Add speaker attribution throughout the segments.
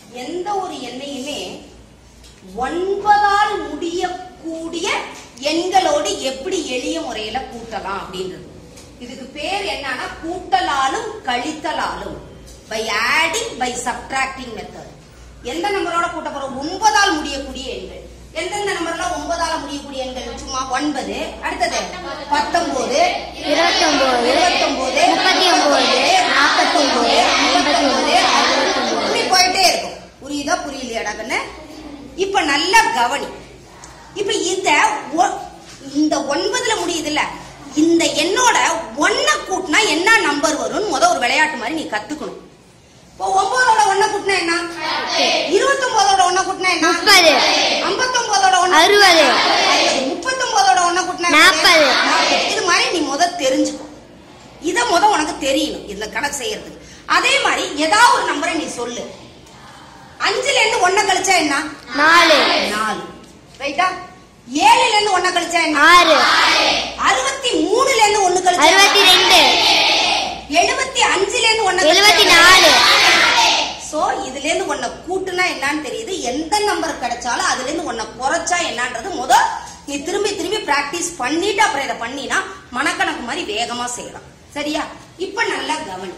Speaker 1: எந்த ஒரு எண்ணையுமே ஒன்பதால் முடியக்கூடிய எண்களோடு எப்படி எளிய முறையில கூட்டலாம் அப்படின்றது இதுக்கு பேர் என்னன்னா கூட்டலாலும் கழித்தலாலும் by adding by subtracting method எந்த நம்பரோட கூட்ட போறோம் ஒன்பதால் முடியக்கூடிய எண்கள் எந்தெந்த நம்பர்ல ஒன்பதால முடியக்கூடிய எண்கள் சும்மா ஒன்பது அடுத்தது பத்தொன்பது
Speaker 2: இருபத்தொன்பது
Speaker 1: இருபத்தொன்பது
Speaker 2: முப்பத்தி ஒன்பது நாற்பத்தொன்பது ஐம்பத்தி ஒன்பது அறுபத்தொன்பது
Speaker 1: இப்படி போயிட்டே இருக்கும் புரியுதா புரியலையாடா கண்ணு இப்ப நல்லா கவனி இப்ப இந்த ஒ- இந்த ஒன்பதுல முடியுதுல்ல இந்த எண்ணோட ஒன்ன கூட்டினா என்ன நம்பர் வரும்னு முத ஒரு விளையாட்டு மாதிரி நீ கத்துக்கணும் இப்போ ஒன்பதோட ஒன்ன கூட்டினா என்ன இருபத்தொன்பதோட ஒன்ன கூட்டினா என்ன
Speaker 2: முப்பது
Speaker 1: ஐம்பத்தொன்பதோட ஒன்ன
Speaker 2: அறுபது
Speaker 1: முப்பத்தொன்பதோட ஒன்ன கூட்டினா என்ன?
Speaker 2: நாற்பது.
Speaker 1: நாற்பது. இது மாதிரி நீ முத தெரிஞ்சுக்கோ இத முத உனக்கு தெரியணும் இந்த கணக்கு செய்யறதுக்கு அதே மாதிரி ஏதாவது ஒரு நம்பரை நீ சொல்லு அஞ்சுல இருந்து ஒன்ன கழிச்சா என்ன
Speaker 2: நாலு
Speaker 1: நாலு ரைட்டா ஏழுல இருந்து ஒன்ன கழிச்சா என்ன
Speaker 2: ஆறு
Speaker 1: அறுபத்தி மூணுல இருந்து ஒண்ணு கழிச்சா
Speaker 2: அறுபத்தி ரெண்டு
Speaker 1: எழுபத்தி அஞ்சுல இருந்து ஒன்ன
Speaker 2: எழுபத்தி நாலு
Speaker 1: சோ இதுல இருந்து ஒன்ன கூட்டுனா என்னன்னு தெரியுது எந்த நம்பர் கிடைச்சாலும் அதுல இருந்து ஒன்ன குறைச்சா என்னன்றது முத நீ திரும்பி திரும்பி பிராக்டிஸ் பண்ணிட்டு அப்புறம் இதை பண்ணினா மனக்கணக்கு மாதிரி வேகமா செய்யலாம் சரியா இப்ப நல்லா கவனி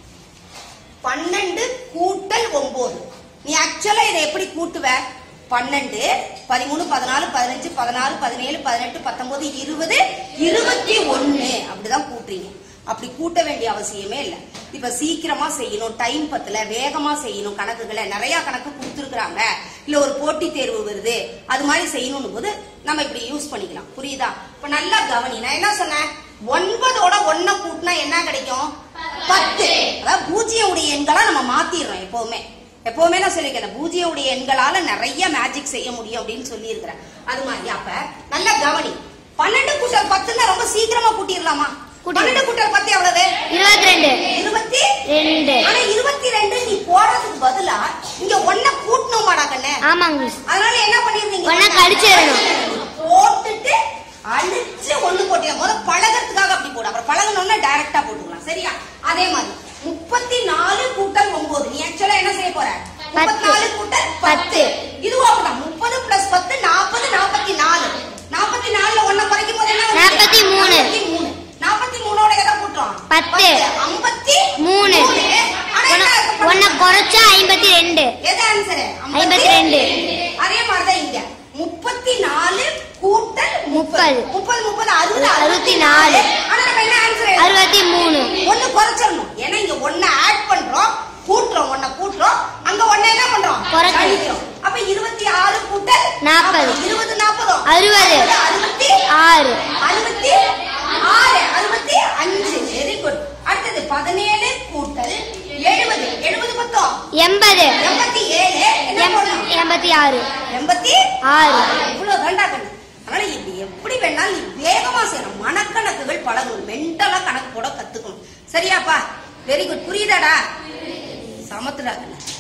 Speaker 1: பன்னெண்டு கூட்டல் ஒன்பது நீ ஆக்சுவலா இதை எப்படி கூட்டுவ பன்னெண்டு பதிமூணு பதினாலு பதினஞ்சு பதினாறு பதினேழு பதினெட்டு பத்தொன்பது இருபது இருபத்தி ஒண்ணு அப்படிதான் கூட்டுறீங்க அப்படி கூட்ட வேண்டிய அவசியமே இல்ல இப்ப சீக்கிரமா செய்யணும் டைம் பத்தல வேகமா செய்யணும் கணக்குகளை நிறைய கணக்கு கொடுத்துருக்காங்க இல்ல ஒரு போட்டி தேர்வு வருது அது மாதிரி செய்யணும் போது நம்ம இப்படி யூஸ் பண்ணிக்கலாம் புரியுதா இப்ப நல்லா கவனி நான் என்ன சொன்னேன் ஒன்பதோட ஒன்ன கூட்டினா என்ன கிடைக்கும் பத்து அதாவது பூஜ்ஜிய உடைய எண்களா நம்ம மாத்திடுறோம் எப்பவுமே எப்பவுமே நான் சொல்லிக்கிறேன் பூஜ்ஜிய உடைய எண்களால நிறைய மேஜிக் செய்ய முடியும் அப்படின்னு சொல்லி இருக்கிறேன் அது மாதிரி அப்ப நல்லா கவனி பன்னெண்டு கூட்டல் பத்துன்னா ரொம்ப சீக்கிரமா கூட்டிடலாமா
Speaker 2: கூட்டிடலாம்.
Speaker 1: பன்னெண்டு கூட்டல் பத்து எவ்வளவு
Speaker 2: இருபத்தி ரெண்டு
Speaker 1: இருபத்தி
Speaker 2: ரெண்டு
Speaker 1: ஆனா இருபத்தி ரெண்டு நீ போடுறதுக்கு பதிலா இங்க ஒன்ன கூட்டணுமாடா கண்ணே
Speaker 2: ஆமாங்க மிஸ்
Speaker 1: அதனால என்ன பண்ணிருந்தீங்க
Speaker 2: ஒண்ணா கழிச்சிடணும்.
Speaker 1: போட்டுட்டு அழிச்சு ஒண்ணு போட்டியா முத பழகிறதுக்காக அப்படி போடு அப்புறம் பழகணும்னா டைரக்டா போட்டுக்கலாம் சரியா அதே மாதிரி முப்பத்தி நாலு கூட்டல் ஒன்பது நீ ஆக்சுவலா என்ன செய்ய போற முப்பத்தி நாலு கூட்டல் பத்து இதுவும் அப்படிதான் முப்பது பிளஸ் பத்து நாற்பது நாற்பத்தி நாலு நாற்பத்தி நாலுல ஒன்ன குறைக்கும் போது என்ன வருது?
Speaker 2: நாற்பத்தி மூணு.
Speaker 1: நாற்பத்தி மூணு நாற்பத்தி மூணோட எதை கூட்டுறோம்
Speaker 2: பத்து.
Speaker 1: ஐம்பத்தி
Speaker 2: மூணு
Speaker 1: ஆனா என்ன இருக்கு?
Speaker 2: ஒன்ன குறைச்சா ஐம்பத்தி ரெண்டு
Speaker 1: எது ஆன்சர்
Speaker 2: ஐம்பத்தி ரெண்டு.
Speaker 1: அதே மாதிரிதான் இங்க முப்பத்தி நாலு கூட்டல்
Speaker 2: முப்பது.
Speaker 1: முப்பது முப்பது அறுபது
Speaker 2: அறுபத்தி நாலு.
Speaker 1: ஆனா நம்ம என்ன ஆன்சர்
Speaker 2: அறுபத்தி மூணு
Speaker 1: ஒண்ணு குறைச்சிடணும் ஏன்னா இங்க ஒண்ண ஆட் பண்றோம் கூட்டுறோம் ஒண்ண கூட்டுறோம் அங்க ஒண்ண என்ன பண்றோம்
Speaker 2: குறைக்கிறோம்.
Speaker 1: கழிக்கிறோம் அப்ப இருபத்தி ஆறு கூட்டல்
Speaker 2: நாற்பது.
Speaker 1: இருபது நாற்பதும்
Speaker 2: அறுபது.
Speaker 1: அறுபத்தி
Speaker 2: ஆறு
Speaker 1: அறுபத்தி ஆறு அறுபத்தி அஞ்சு வெரி குட் அடுத்தது பதினேழு கூட்டல் எழுபது எழுபது பத்தம்
Speaker 2: எண்பது
Speaker 1: எண்பத்தி ஏழு என்ன
Speaker 2: எம்-
Speaker 1: போடணும்?
Speaker 2: எண்பத்தி ஆறு
Speaker 1: எண்பத்தி
Speaker 2: ஆறு.
Speaker 1: இவ்வளவு தாண்டா கண்ணு அதனால இது எப்படி வேணாலும் நீ வேகமா செய்யணும் மனக்கணக்குகள் பழகணும் மென்டலா கணக்கு போட கத்துக்கணும் சரியாப்பா வெரி குட் புரியுதாடா சமத்துடா கண்ணு